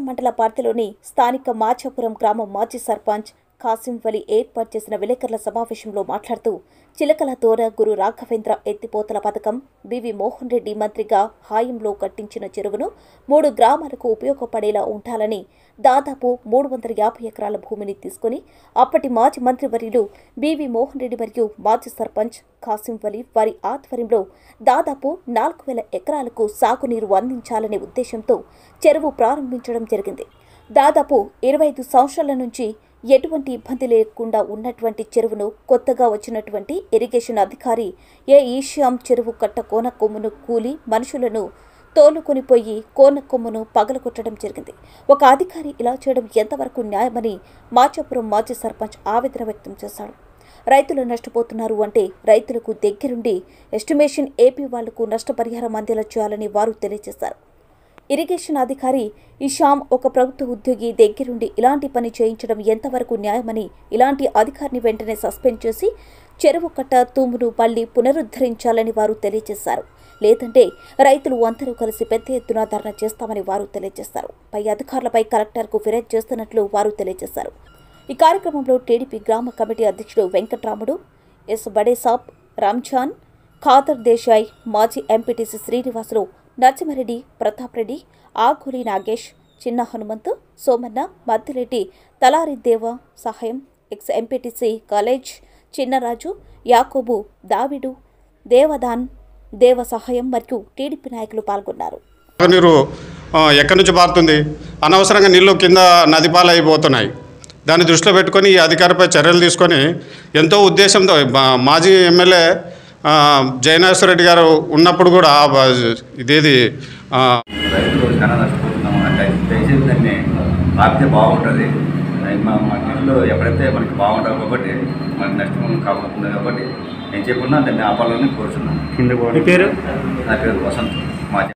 మండల పరిధిలోని స్థానిక మాచాపురం గ్రామం మాజీ సర్పంచ్ కాసిం వలి ఏర్పాటు చేసిన విలేకరుల సమావేశంలో మాట్లాడుతూ చిలకల దోర గురు రాఘవేంద్ర ఎత్తిపోతల పథకం బివి మోహన్ రెడ్డి మంత్రిగా హాయంలో కట్టించిన చెరువును మూడు గ్రామాలకు ఉపయోగపడేలా ఉండాలని దాదాపు మూడు వందల యాభై ఎకరాల భూమిని తీసుకుని అప్పటి మాజీ మంత్రివర్యులు బివి మోహన్ రెడ్డి మరియు మాజీ సర్పంచ్ కాసిం వలి వారి ఆధ్వర్యంలో దాదాపు నాలుగు వేల ఎకరాలకు సాగునీరు అందించాలనే ఉద్దేశంతో చెరువు ప్రారంభించడం జరిగింది దాదాపు ఇరవై ఐదు సంవత్సరాల నుంచి ఎటువంటి ఇబ్బంది లేకుండా ఉన్నటువంటి చెరువును కొత్తగా వచ్చినటువంటి ఇరిగేషన్ అధికారి ఏ ఈశ్యాం చెరువు కట్ట కోన కొమ్మును కూలి మనుషులను తోలుకొని పోయి కోన కొమ్మును పగలగొట్టడం జరిగింది ఒక అధికారి ఇలా చేయడం ఎంతవరకు న్యాయమని మాచాపురం మాజీ సర్పంచ్ ఆవేదన వ్యక్తం చేశాడు రైతులు నష్టపోతున్నారు అంటే రైతులకు దగ్గరుండి ఎస్టిమేషన్ ఏపీ వాళ్లకు నష్టపరిహారం అందేలా చేయాలని వారు తెలియజేశారు ఇరిగేషన్ అధికారి ఇషాం ఒక ప్రభుత్వ ఉద్యోగి దగ్గరుండి ఇలాంటి పని చేయించడం ఎంతవరకు న్యాయమని ఇలాంటి అధికారిని వెంటనే సస్పెండ్ చేసి చెరువు కట్ట తూమును మళ్లీ పునరుద్ధరించాలని వారు తెలియజేశారు లేదంటే రైతులు అందరూ కలిసి పెద్ద ఎత్తున ధర్నా చేస్తామని వారు తెలియజేశారు పై అధికారులపై కలెక్టర్కు ఫిర్యాదు చేస్తున్నట్లు వారు తెలియజేశారు ఈ కార్యక్రమంలో టీడీపీ గ్రామ కమిటీ అధ్యక్షుడు వెంకట్రాముడు ఎస్ బడేసాబ్ రంజాన్ ఖాదర్ దేశాయ్ మాజీ ఎంపీటీసీ శ్రీనివాసులు నరసింహారెడ్డి ప్రతాప్ రెడ్డి ఆగూరి నాగేష్ చిన్న హనుమంతు సోమన్న మద్దిరెడ్డి తలారి దేవ సహాయం ఎక్స్ ఎంపీటీసీ కాలేజ్ చిన్నరాజు యాకోబు దావిడు దేవదాన్ దేవ సహాయం మరియు టీడీపీ నాయకులు పాల్గొన్నారు నీరు ఆ, ఎక్కడి నుంచి పారుతుంది అనవసరంగా నీళ్లు కింద నది పాలైపోతున్నాయి దాన్ని దృష్టిలో పెట్టుకొని ఈ అధికారిపై చర్యలు తీసుకొని ఎంతో ఉద్దేశంతో మా- మాజీ ఎమ్మెల్యే ఆ, జయనాశ్వర రెడ్డి గారు ఉన్నప్పుడు కూడా ఆ బ- ఇదేది ఆ, రైతులు చాలా నష్టపోతున్నాము అంటే దయచేసి దాన్ని ఆపితే బాగుంటుంది అది మా మా నీళ్ళు ఎప్పుడైతే మనకి బాగుంటుంది కాబట్టి మనకి నష్టం కాబోతుంది కాబట్టి నేను చెప్పుకున్నా దాన్ని ఆపాలని కోరుచున్నాను మీ పేరు నా పేరు వసంత్ మాజీ